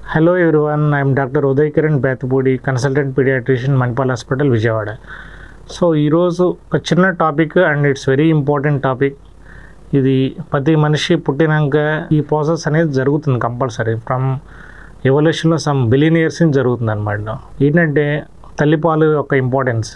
hello everyone I'm doctor Uday Kiran Bethapudi consultant paediatrician Manipal hospital Vijayawada so ఈరోజు ఒక చిన్న topic and it's very important topic ఇది ప్రతి మనిషి పుట్టినాక ఈ ప్రాసెస్ అనేది జరుగుతుంది కంపల్సరీ ఫ్రమ్ ఎవల్యూషన్లో సమ్ బిలియన్ ఇయర్స్ నుంచి జరుగుతుంది అనమాట ఏంటంటే తల్లిపాలు యొక్క ఇంపార్టెన్స్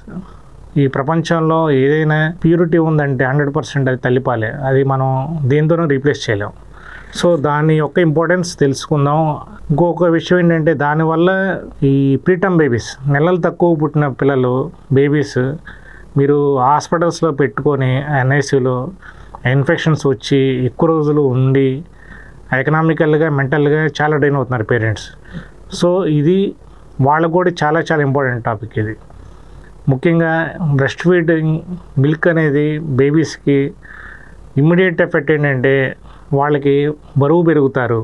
ఈ ప్రపంచంలో ఏదైనా ప్యూరిటీ ఉందంటే హండ్రెడ్ పర్సెంట్ అది తల్లిపాలే అది మనం దేంతోనూ రీప్లేస్ చేయలేం సో దాని యొక్క ఇంపార్టెన్స్ తెలుసుకుందాం ఇంకొక విషయం ఏంటంటే దానివల్ల ఈ ప్రీటమ్ బేబీస్ నెలలు తక్కువ పుట్టిన పిల్లలు బేబీస్ మీరు హాస్పిటల్స్లో పెట్టుకొని ఎన్ఐసిలో ఇన్ఫెక్షన్స్ వచ్చి ఎక్కువ రోజులు ఉండి ఎకనామికల్గా మెంటల్గా చాలా డ్రైన్ అవుతున్నారు పేరెంట్స్ సో ఇది వాళ్ళకు కూడా చాలా చాలా ఇంపార్టెంట్ టాపిక్ ఇది ముఖ్యంగా బ్రెస్ట్ ఫీడింగ్ మిల్క్ అనేది బేబీస్కి ఇమ్మీడియట్ ఎఫెక్ట్ ఏంటంటే వాళ్ళకి బరువు పెరుగుతారు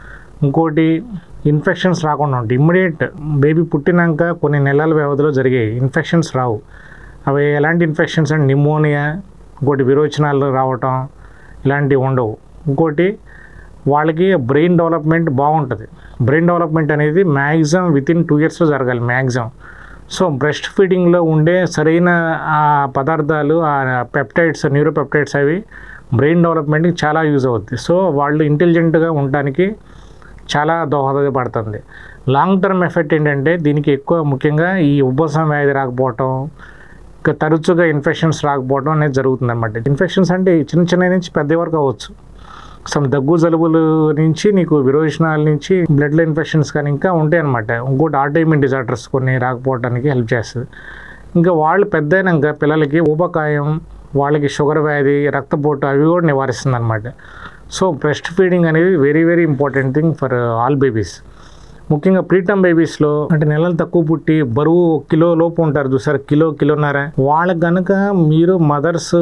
ఇంకోటి ఇన్ఫెక్షన్స్ రాకుండా ఉంటాయి ఇమ్మీడియట్ బేబీ పుట్టినాక కొన్ని నెలల వ్యవధిలో జరిగాయి ఇన్ఫెక్షన్స్ రావు అవి ఎలాంటి ఇన్ఫెక్షన్స్ అంటే నిమోనియా ఇంకోటి విరోచనాలు రావటం ఇలాంటివి ఉండవు ఇంకోటి వాళ్ళకి బ్రెయిన్ డెవలప్మెంట్ బాగుంటుంది బ్రెయిన్ డెవలప్మెంట్ అనేది మ్యాక్సిమం విత్ ఇన్ టూ ఇయర్స్లో జరగాలి మ్యాక్సిమం సో బ్రెస్ట్ ఫీడింగ్లో ఉండే సరైన ఆ పదార్థాలు ఆ పెప్టైడ్స్ న్యూరోపెప్టైడ్స్ అవి బ్రెయిన్ డెవలప్మెంట్కి చాలా యూజ్ అవుద్ది సో వాళ్ళు ఇంటెలిజెంట్గా ఉండడానికి చాలా దోహదపడుతుంది లాంగ్ టర్మ్ ఎఫెక్ట్ ఏంటంటే దీనికి ఎక్కువ ముఖ్యంగా ఈ ఉబ్బసం వ్యాధి రాకపోవటం ఇంకా తరచుగా ఇన్ఫెక్షన్స్ రాకపోవడం అనేది జరుగుతుంది అనమాట ఇన్ఫెక్షన్స్ అంటే చిన్న చిన్న నుంచి పెద్ద వరకు అవ్వచ్చు సమ్ దగ్గు జలుబులు నుంచి నీకు విరోచనాల నుంచి బ్లడ్లో ఇన్ఫెక్షన్స్ కానీ ఇంకా ఉంటాయి అనమాట ఇంకోటి ఆటోఇమ్యూన్ డిజార్డర్స్ కొన్ని రాకపోవడానికి హెల్ప్ చేస్తుంది ఇంకా వాళ్ళు పెద్ద అయినాక పిల్లలకి ఊబకాయం వాళ్ళకి షుగర్ వ్యాధి రక్తపోటు అవి కూడా నివారిస్తుంది అనమాట సో బ్రెస్ట్ ఫీడింగ్ అనేది very very important thing for all babies ముఖ్యంగా ప్రీటమ్ బేబీస్లో అంటే నెలలు తక్కువ పుట్టి బరువు కిలో లోపు ఉంటారు చూసారు కిలో కిలోన్నర వాళ్ళకి కనుక మీరు మదర్స్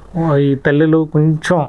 ఈ తల్లులు కొంచెం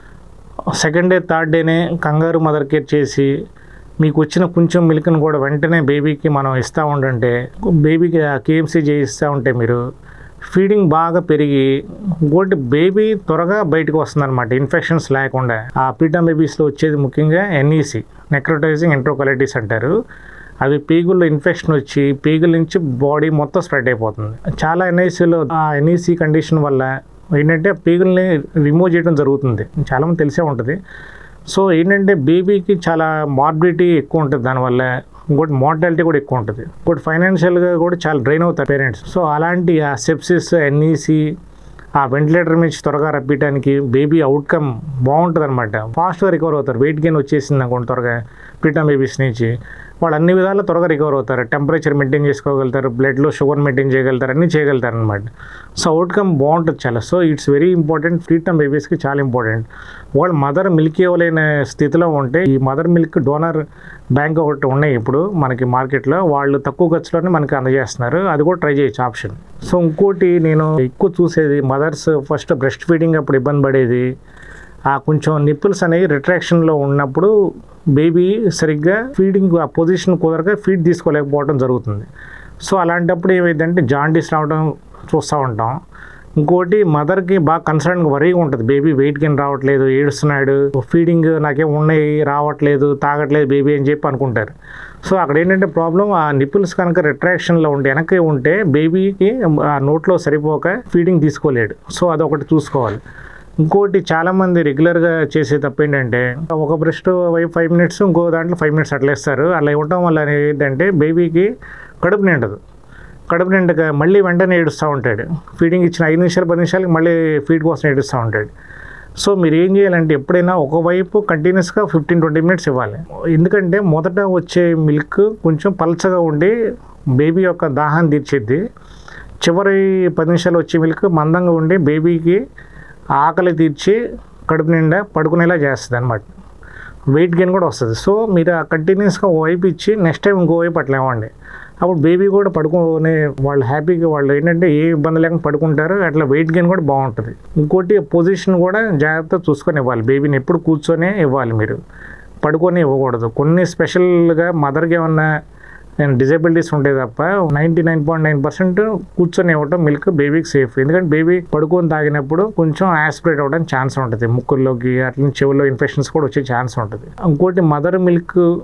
సెకండ్ డే థర్డ్ డేనే కంగారు మదర్ కేర్ చేసి మీకు వచ్చిన కొంచెం మిల్క్ని కూడా వెంటనే బేబీకి మనం ఇస్తూ ఉండంటే బేబీకి కేఎంసీ చేయిస్తూ ఉంటే మీరు ఫీడింగ్ బాగా పెరిగి ఇంకోటి బేబీ త్వరగా బయటకు వస్తుంది అనమాట ఇన్ఫెక్షన్స్ లేకుండా ఆ పీటమ్ బేబీస్లో వచ్చేది ముఖ్యంగా ఎన్ఈసి నెక్రోటైజింగ్ ఎంట్రోకలైటిస్ అంటారు అది పీగుల్లో ఇన్ఫెక్షన్ వచ్చి పీగుల నుంచి బాడీ మొత్తం స్ప్రెడ్ అయిపోతుంది చాలా ఎన్ఐసిలో ఆ ఎన్ఈసి కండిషన్ వల్ల ఏంటంటే పీగుల్ని రిమూవ్ చేయడం జరుగుతుంది చాలామంది తెలిసే ఉంటుంది సో ఏంటంటే బేబీకి చాలా మార్బిలిటీ ఎక్కువ ఉంటుంది దానివల్ల ఇంకోటి మోర్టాలిటీ కూడా ఎక్కువ ఉంటుంది ఇంకోటి ఫైనాన్షియల్గా కూడా చాలా డ్రైన్ అవుతారు పేరెంట్స్ సో అలాంటి ఆ సెప్సిస్ ఎన్ఈసి ఆ వెంటిలేటర్ నుంచి త్వరగా రప్పించడానికి బేబీ అవుట్కమ్ బాగుంటుంది అనమాట ఫాస్ట్గా రికవర్ అవుతారు వెయిట్ గెయిన్ వచ్చేసింది అనుకోండి త్వరగా ప్రీటమ్ బేబీస్ నుంచి వాళ్ళు అన్ని విధాలు త్వరగా రికవర్ అవుతారు టెంపరేచర్ మెయింటైన్ చేసుకోగలుగుతారు బ్లడ్లో షుగర్ మెయింటైన్ చేయగలుగుతారు అన్నీ చేయగలుగుతారు అనమాట సో అవుట్కమ్ బాగుంటుంది చాలా so it's very important preterm బేబీస్కి చాలా ఇంపార్టెంట్ వాళ్ళు మదర్ మిల్క్ ఇవ్వలేని స్థితిలో ఉంటే ఈ మదర్ మిల్క్ డోనర్ బ్యాంక్ ఒకటి ఉన్నాయి ఇప్పుడు మనకి మార్కెట్లో వాళ్ళు తక్కువ ఖర్చులోనే మనకి అందజేస్తున్నారు అది కూడా ట్రై చేయొచ్చు ఆప్షన్ సో ఇంకోటి నేను ఎక్కువ చూసేది మదర్స్ ఫస్ట్ బ్రెస్ట్ ఫీడింగ్ అప్పుడు ఇబ్బంది పడేది ఆ కొంచెం నిప్పుల్స్ అనేవి రిట్రాక్షన్లో ఉన్నప్పుడు బేబీ సరిగ్గా ఫీడింగ్ ఆ పొజిషన్ కుదరక ఫీడ్ తీసుకోలేకపోవడం జరుగుతుంది సో అలాంటప్పుడు ఏమైందంటే జాండీస్ రావడం చూస్తూ ఉంటాం ఇంకోటి మదర్కి బాగా కన్సర్న్ వరీగా ఉంటుంది బేబీ వెయిట్ గెయిన్ రావట్లేదు ఏడుస్తున్నాడు ఫీడింగ్ నాకేం ఉన్నాయి రావట్లేదు తాగట్లేదు బేబీ అని చెప్పి అనుకుంటారు సో అక్కడ ఏంటంటే ప్రాబ్లం ఆ నిపుల్స్ కనుక రిట్రాక్షన్లో ఉంటే వెనక్కి ఉంటే బేబీకి ఆ నోట్లో సరిపోక ఫీడింగ్ తీసుకోలేడు సో అదొకటి చూసుకోవాలి ఇంకోటి చాలామంది రెగ్యులర్గా చేసే తప్పు ఏంటంటే ఒక బ్రెస్ట్ వైపు ఫైవ్ మినిట్స్ ఇంకో దాంట్లో ఫైవ్ మినిట్స్ అట్లా ఇస్తారు అలా ఇవ్వటం వల్ల ఏంటంటే బేబీకి కడుపు నిండదు కడుపు నిండగా మళ్ళీ వెంటనే ఏడుస్తూ ఉంటాడు ఫీడింగ్ ఇచ్చిన ఐదు నిమిషాలు పది నిమిషాలకి మళ్ళీ ఫీడ్ కోసం ఏడుస్తూ ఉంటాడు సో మీరు ఏం చేయాలంటే ఎప్పుడైనా ఒకవైపు కంటిన్యూస్గా ఫిఫ్టీన్ ట్వంటీ మినిట్స్ ఇవ్వాలి ఎందుకంటే మొదట వచ్చే మిల్క్ కొంచెం పలచగా ఉండి బేబీ యొక్క దాహాన్ని తీర్చిద్ది చివరి పది నిమిషాలు వచ్చే మిల్క్ మందంగా ఉండి బేబీకి ఆకలి తీర్చి కడుపు నిండా పడుకునేలా చేస్తుంది అనమాట వెయిట్ గెయిన్ కూడా వస్తుంది సో మీరు ఆ కంటిన్యూస్గా వైపు ఇచ్చి నెక్స్ట్ టైం ఇంకో వైపు అట్లా ఇవ్వండి అప్పుడు బేబీ కూడా పడుకునే వాళ్ళు హ్యాపీగా వాళ్ళు ఏంటంటే ఏ ఇబ్బంది లేకుండా పడుకుంటారు అట్లా వెయిట్ గెయిన్ కూడా బాగుంటుంది ఇంకోటి పొజిషన్ కూడా జాగ్రత్త చూసుకొని ఇవ్వాలి బేబీని ఎప్పుడు కూర్చొనే ఇవ్వాలి మీరు పడుకొని ఇవ్వకూడదు కొన్ని స్పెషల్గా మదర్కి ఏమన్నా డిజబిలిటీస్ ఉంటాయి తప్ప ninety nine point nine percent కూర్చొని ఇవ్వటం మిల్క్ బేబీకి సేఫ్ ఎందుకంటే బేబీ పడుకొని తాగినప్పుడు కొంచెం యాస్పిరేట్ అవ్వడానికి ఛాన్స్ ఉంటుంది ముక్కుల్లోకి అట్లా చెవుల్లో ఇన్ఫెక్షన్స్ కూడా వచ్చే ఛాన్స్ ఉంటుంది ఇంకోటి మదర్ మిల్క్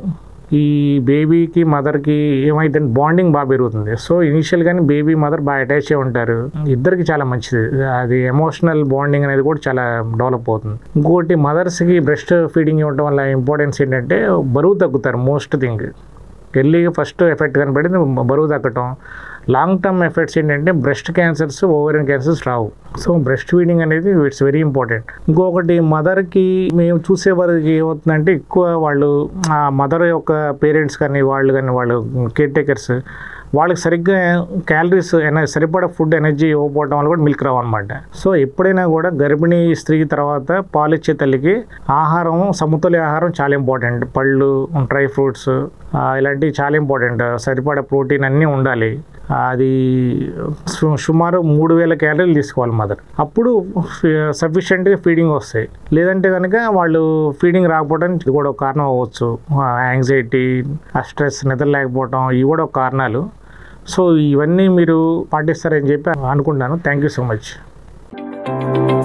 ఈ బేబీకి మదర్కి ఏమైతే బాండింగ్ బాగా పెరుగుతుంది సో ఇనిషియల్ గానీ బేబీ మదర్ బాగా అటాచ్ అయి ఉంటారు ఇద్దరికి చాలా మంచిది అది ఎమోషనల్ బాండింగ్ అనేది కూడా చాలా డెవలప్ అవుతుంది ఇంకోటి మదర్స్కి బ్రెస్ట్ ఫీడింగ్ ఇవ్వడం వల్ల ఇంపార్టెన్స్ ఏంటంటే బరువు తగ్గుతారు మోస్ట్ థింగ్ ఎర్లీగా ఫస్ట్ ఎఫెక్ట్ కనపడింది బరువు తగ్గటం లాంగ్ టర్మ్ ఎఫెక్ట్స్ ఏంటంటే బ్రెస్ట్ క్యాన్సర్స్ ఓవరియన్ క్యాన్సర్స్ రావు సో బ్రెస్ట్ ఫీడింగ్ అనేది ఇట్స్ వెరీ ఇంపార్టెంట్ ఇంకొకటి మదర్కి మేము చూసే వరకు ఏమవుతుందంటే ఎక్కువ వాళ్ళు ఆ మదర్ యొక్క పేరెంట్స్ కానీ వాళ్ళు కానీ వాళ్ళు కేర్ టేకర్స్ వాళ్ళకి సరిగ్గా క్యాలరీస్ ఎన సరిపడా ఫుడ్ ఎనర్జీ ఇవ్వకపోవడం వల్ల కూడా మిల్క్ రావు అనమాట సో ఎప్పుడైనా కూడా గర్భిణీ స్త్రీ తర్వాత పాలిచ్చే తల్లికి ఆహారం సమతుల్య ఆహారం చాలా ఇంపార్టెంట్ పళ్ళు డ్రై ఫ్రూట్స్ ఇలాంటివి చాలా ఇంపార్టెంట్ సరిపడా ప్రోటీన్ అన్నీ ఉండాలి అది సు- సుమారు మూడు వేల క్యాలరీలు తీసుకోవాలి మదర్ అప్పుడు సఫిషియెంట్గా ఫీడింగ్ వస్తాయి లేదంటే కనుక వాళ్ళు ఫీడింగ్ రాకపోవడానికి ఇది కూడా ఒక కారణం అవ్వచ్చు యాంగ్జైటీ ఆ స్ట్రెస్ నిద్ర లేకపోవడం ఇవి కూడా ఒక కారణాలు సో ఇవన్నీ మీరు పాటిస్తారని చెప్పి అనుకుంటున్నాను థ్యాంక్ యూ సో మచ్